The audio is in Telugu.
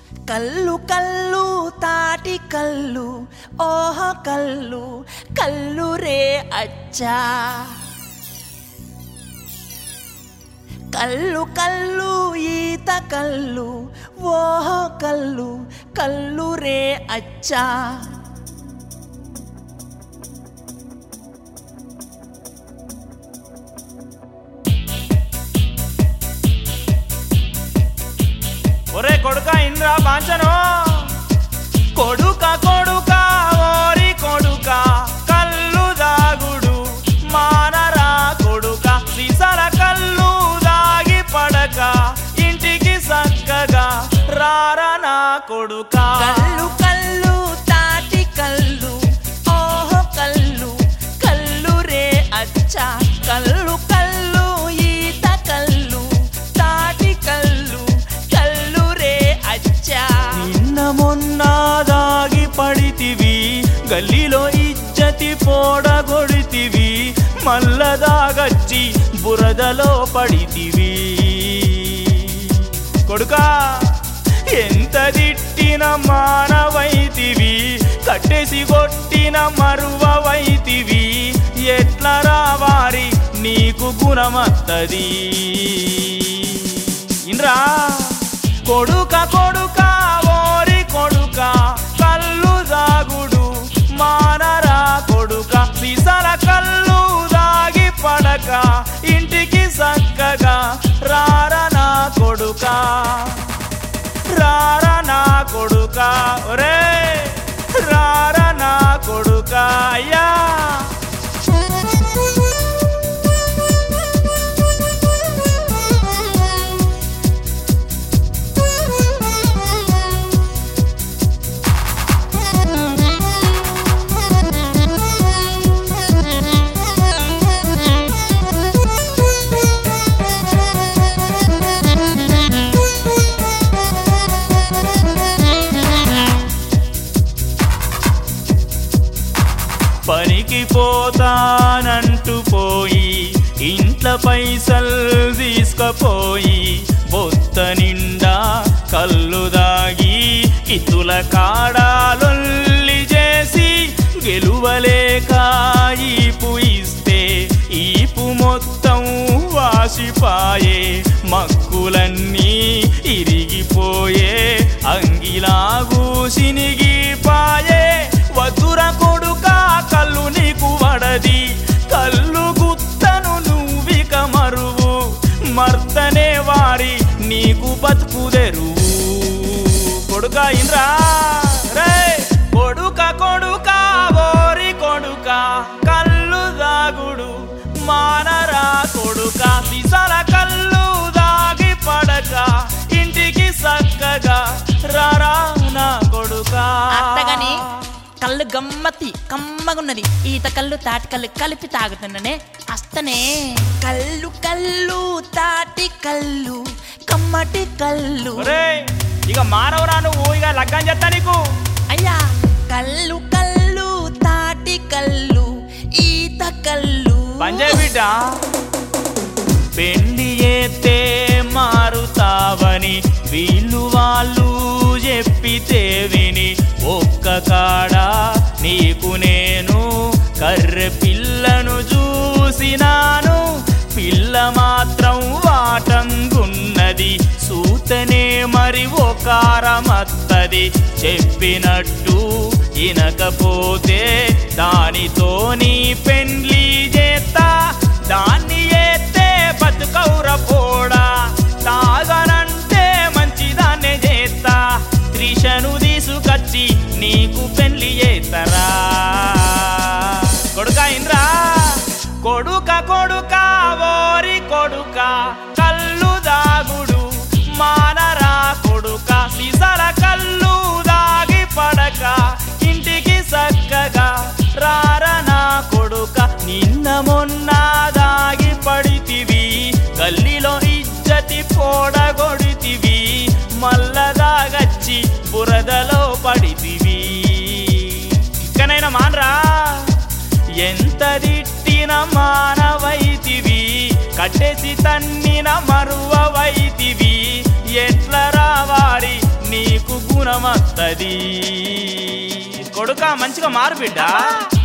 కల్లు కల్లు తాటి కల్లు ఓహ కల్లు కల్లు రే అచ్చా కల్లు కల్లు ఈత కల్లు ఓహ కల్లు కల్లు రే అచ్చా ఒరే కొడుక ఇంద్రా బాంచను కొడుక కొడుక ఓరి కొడుక కల్లు దాగుడు మానరా కొడుక సిసల కల్లు దాగి పడక ఇంటికి చక్కగా రారా నా కొడుక కల్లు కల్లు తాటి కల్లు ఓహ కల్లు కల్లు రే అచ్చా కల్లు కల్లు ఈత కల్లు తాటి కల్లు కల్లు రే అచ్చా నిన్న మొన్న దాగి పడితివి గల్లీలో ఇజ్జతి పోడగొడితివి మల్ల దాగచ్చి బురదలో పడితివి కొడుకా ఎంత తిట్టిన మానవైతివి కట్టేసి కొట్టిన మరువవైతివి ఎట్లా రావారి నీకు గుణమత్తది ఇంద్రా కొడుక కొడుక ఓరి కొడుక కల్లు దాగుడు మానరా కొడుక సిసల కల్లు దాగి పడక ఇంటికి చక్కగా రారా నా కొడుక రారా నా కొడుక ఒరే రారా నా కొడుక అయ్యా పనికి పోతానంటూ పోయి ఇంట్లో పైసలు తీసుకపోయి బొత్త నిండా కళ్ళు దాగి ఇతుల కాడాలొల్లి చేసి గెలువలేక ఈపు ఇస్తే ఈపు మొత్తం వాసిపాయే మక్కులన్నీ ఇరిగిపోయే అంగిలాగు సినిగిపాయే వద్దుర కొడుక కళ్ళు నీకు వడది కళ్ళు గుత్తను నువ్విక మరువు మర్దనే వారి నీకు బతుకుదెరువు కొడుక ఇంద్రా రే కొడుక కొడుక ఓరి కొడుక కళ్ళు దాగుడు మానరా కొడుక సిసల కళ్ళు దాగి పడక ఇంటికి చక్కగా రారా నా కొడుక అత్తగాని కళ్ళు గమ్మతి కమ్మగున్నది ఈత కళ్ళు తాటి కళ్ళు కలిపి తాగుతుండనే అస్తనే కళ్ళు కళ్ళు తాటి కళ్ళు కమ్మటి కళ్ళు ఒరేయ్, ఇక మానవరా నువ్వు ఇక లగ్గం చేస్తా నీకు అయ్యా కళ్ళు కళ్ళు తాటి కళ్ళు ఈత కళ్ళు పంజాబ్ బిడ్డ పెండి ఎత్తే మారుతావని వీళ్ళు వాళ్ళు చెప్పితే విని ఒక్క కాడ నీకు నేను కర్రె పిల్లను చూసినాను పిల్ల మాత్రం వాటంగున్నది సూతనే మరి ఒకారమత్తది చెప్పినట్టు ఇనకపోతే దానితో నీ పెండ్లి చేస్తా దాన్ని ఎత్తే బతుకౌర పోడా తాగనంటే మంచిదాన్నే చేస్తా త్రిషను తీసుకొచ్చి నీకు పెళ్లి చేస్తారా కొడుక ఇంద్రా కొడుక కొడుక ఓరి కొడుక కళ్ళు దాగుడు మానరా కొడుక సిసల కళ్ళు దాగి పడక ఇంటికి చక్కగా రారా నా కొడుక నిన్న మొన్న దాగి పడితివి గల్లీలో ఇజ్జతి పోడగొడితివి మల్ల దాగచ్చి బురదలో పడితివి ఇక్కనైనా మానరా ఎంత తిట్టిన మానవైతివి కట్టేసి తన్నిన మరువవైతివి ఎట్ల రావాలి నీకు మత్తది కొడుక మంచిగా మారు బిడ్డ